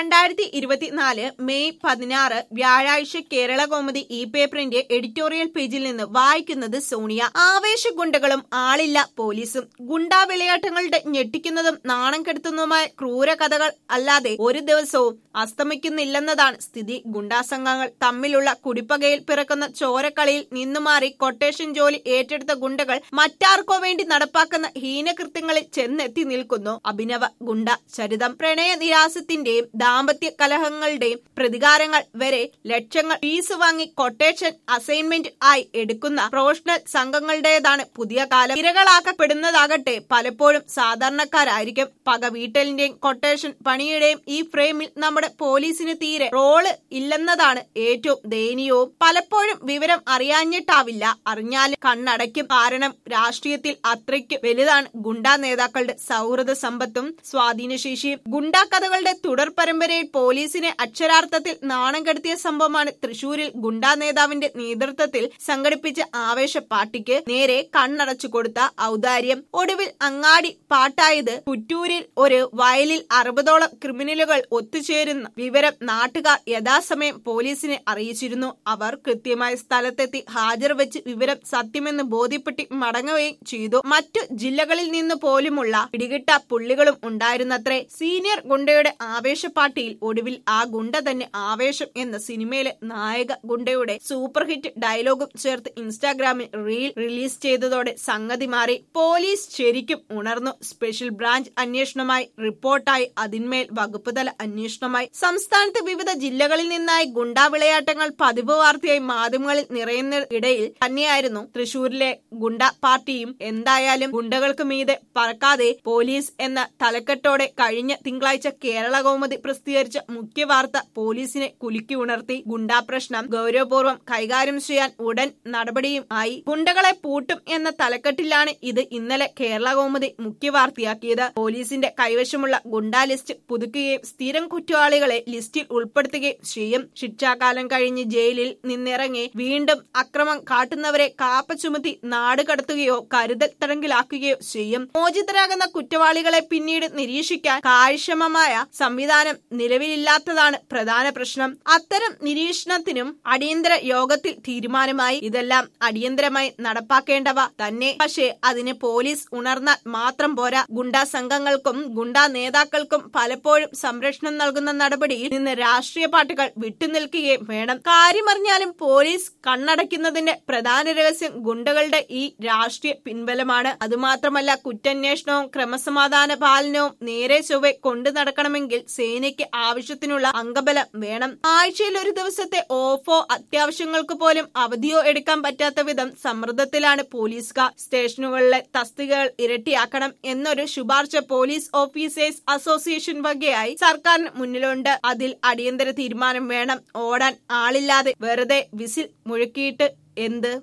രണ്ടായിരത്തി ഇരുപത്തിനാല് മെയ് പതിനാറ് വ്യാഴാഴ്ച കേരള കോമതി ഇ പേപ്പറിന്റെ എഡിറ്റോറിയൽ പേജിൽ നിന്ന് വായിക്കുന്നത് സോണിയ ആവേശ ഗുണ്ടകളും ആളില്ല പോലീസും ഗുണ്ടാ വിളയാട്ടങ്ങളുടെ ഞെട്ടിക്കുന്നതും നാണം കെടുത്തുന്നതുമായ ക്രൂര കഥകൾ അല്ലാതെ ഒരു ദിവസവും അസ്തമിക്കുന്നില്ലെന്നതാണ് സ്ഥിതി ഗുണ്ടാ സംഘങ്ങൾ തമ്മിലുള്ള കുടിപ്പകയിൽ പിറക്കുന്ന ചോരക്കളിയിൽ നിന്നുമാറി കൊട്ടേഷൻ ജോലി ഏറ്റെടുത്ത ഗുണ്ടകൾ മറ്റാർക്കോ വേണ്ടി നടപ്പാക്കുന്ന ഹീനകൃത്യങ്ങളിൽ ചെന്നെത്തി നിൽക്കുന്നു അഭിനവ ഗുണ്ട ചരിതം പ്രണയ നിരാസത്തിന്റെയും ദാമ്പത്യ കലഹങ്ങളുടെയും പ്രതികാരങ്ങൾ വരെ ലക്ഷങ്ങൾ ഫീസ് വാങ്ങി കൊട്ടേഷൻ അസൈൻമെന്റ് ആയി എടുക്കുന്ന പ്രൊഫഷണൽ സംഘങ്ങളുടേതാണ് പുതിയ കാലം ഇരകളാക്കപ്പെടുന്നതാകട്ടെ പലപ്പോഴും സാധാരണക്കാരായിരിക്കും പക വീട്ടലിന്റെയും കൊട്ടേഷൻ പണിയുടെയും ഈ ഫ്രെയിമിൽ നമ്മുടെ പോലീസിന് തീരെ റോള് ഇല്ലെന്നതാണ് ഏറ്റവും ദയനീയവും പലപ്പോഴും വിവരം അറിയാഞ്ഞിട്ടാവില്ല അറിഞ്ഞാലും കണ്ണടയ്ക്കും കാരണം രാഷ്ട്രീയത്തിൽ അത്രയ്ക്ക് വലുതാണ് ഗുണ്ടാ നേതാക്കളുടെ സൗഹൃദ സമ്പത്തും സ്വാധീനശേഷിയും ഗുണ്ടാ കഥകളുടെ തുടർ പരമ്പരയിൽ പോലീസിനെ അക്ഷരാർത്ഥത്തിൽ നാണം കെടുത്തിയ സംഭവമാണ് തൃശൂരിൽ ഗുണ്ടാ നേതാവിന്റെ നേതൃത്വത്തിൽ സംഘടിപ്പിച്ച ആവേശ പാർട്ടിക്ക് നേരെ കണ്ണടച്ചു കൊടുത്ത ഔദാര്യം ഒടുവിൽ അങ്ങാടി പാട്ടായത് പുറ്റൂരിൽ ഒരു വയലിൽ അറുപതോളം ക്രിമിനലുകൾ ഒത്തുചേരുന്ന വിവരം നാട്ടുകാർ യഥാസമയം പോലീസിനെ അറിയിച്ചിരുന്നു അവർ കൃത്യമായ സ്ഥലത്തെത്തി ഹാജർ വെച്ച് വിവരം സത്യമെന്ന് ബോധ്യപ്പെട്ടി മടങ്ങുകയും ചെയ്തു മറ്റു ജില്ലകളിൽ നിന്ന് പോലുമുള്ള പിടികിട്ട പുള്ളികളും ഉണ്ടായിരുന്നത്രേ സീനിയർ ഗുണ്ടയുടെ ആവേശ പാർട്ടിയിൽ ഒടുവിൽ ആ ഗുണ്ട തന്നെ ആവേശം എന്ന സിനിമയിലെ നായക ഗുണ്ടയുടെ സൂപ്പർ ഹിറ്റ് ഡയലോഗും ചേർത്ത് ഇൻസ്റ്റാഗ്രാമിൽ റീൽ റിലീസ് ചെയ്തതോടെ സംഗതി മാറി പോലീസ് ശരിക്കും ഉണർന്നു സ്പെഷ്യൽ ബ്രാഞ്ച് അന്വേഷണമായി റിപ്പോർട്ടായി അതിന്മേൽ വകുപ്പ് തല അന്വേഷണമായി സംസ്ഥാനത്ത് വിവിധ ജില്ലകളിൽ നിന്നായി ഗുണ്ടാ വിളയാട്ടങ്ങൾ പതിവ് വാർത്തയായി മാധ്യമങ്ങളിൽ നിറയുന്ന ഇടയിൽ തന്നെയായിരുന്നു തൃശൂരിലെ ഗുണ്ട പാർട്ടിയും എന്തായാലും ഗുണ്ടകൾക്ക് മീതെ പറക്കാതെ പോലീസ് എന്ന തലക്കെട്ടോടെ കഴിഞ്ഞ തിങ്കളാഴ്ച കേരള കൗമുദി പ്രസിദ്ധീകരിച്ച മുഖ്യ വാർത്ത പോലീസിനെ കുലുക്കി ഉണർത്തി ഗുണ്ടാ പ്രശ്നം ഗൗരവപൂർവ്വം കൈകാര്യം ചെയ്യാൻ ഉടൻ നടപടിയും ആയി ഗുണ്ടകളെ പൂട്ടും എന്ന തലക്കെട്ടിലാണ് ഇത് ഇന്നലെ കേരള കൗമുദി മുഖ്യ വാർത്തയാക്കിയത് പോലീസിന്റെ കൈവശമുള്ള ഗുണ്ടാ ലിസ്റ്റ് പുതുക്കുകയും സ്ഥിരം കുറ്റവാളികളെ ലിസ്റ്റിൽ ഉൾപ്പെടുത്തുകയും ചെയ്യും ശിക്ഷാകാലം കഴിഞ്ഞ് ജയിലിൽ നിന്നിറങ്ങി വീണ്ടും അക്രമം കാട്ടുന്നവരെ കാപ്പ ചുമത്തി നാട് കടത്തുകയോ കരുതൽ തടങ്കിലാക്കുകയോ ചെയ്യും മോചിതരാകുന്ന കുറ്റവാളികളെ പിന്നീട് നിരീക്ഷിക്കാൻ കാര്യക്ഷമമായ സംവിധാനം നിലവിലില്ലാത്തതാണ് പ്രധാന പ്രശ്നം അത്തരം നിരീക്ഷണത്തിനും അടിയന്തര യോഗത്തിൽ തീരുമാനമായി ഇതെല്ലാം അടിയന്തരമായി നടപ്പാക്കേണ്ടവ തന്നെ പക്ഷേ അതിന് പോലീസ് ഉണർന്നാൽ മാത്രം പോരാ ഗുണ്ടാ സംഘങ്ങൾക്കും ഗുണ്ടാ നേതാക്കൾക്കും പലപ്പോഴും സംരക്ഷണം നൽകുന്ന നടപടിയിൽ നിന്ന് രാഷ്ട്രീയ പാർട്ടികൾ വിട്ടുനിൽക്കുകയും വേണം കാര്യമറിഞ്ഞാലും പോലീസ് കണ്ണടയ്ക്കുന്നതിന്റെ പ്രധാന രഹസ്യം ഗുണ്ടകളുടെ ഈ രാഷ്ട്രീയ പിൻബലമാണ് അതുമാത്രമല്ല കുറ്റാന്വേഷണവും ക്രമസമാധാന പാലനവും നേരെ ചൊവ്വെ കൊണ്ടു നടക്കണമെങ്കിൽ സേനയ്ക്ക് ആവശ്യത്തിനുള്ള അംഗബലം വേണം ആഴ്ചയിൽ ഒരു ദിവസത്തെ ഓഫോ അത്യാവശ്യങ്ങൾക്ക് പോലും അവധിയോ എടുക്കാൻ പറ്റാത്ത വിധം സമ്മർദ്ദത്തിലാണ് പോലീസുകാർ സ്റ്റേഷനുകളിലെ തസ്തികകൾ ഇരട്ടിയാക്കണം എന്നൊരു ശുപാർശ പോലീസ് ഓഫീസേഴ്സ് അസോസിയേഷൻ വകയായി സർക്കാരിന് മുന്നിലുണ്ട് അതിൽ അടിയന്തര തീരുമാനം വേണം ഓടാൻ ആളില്ലാതെ വെറുതെ വിസിൽ മുഴക്കിയിട്ട് എന്ത്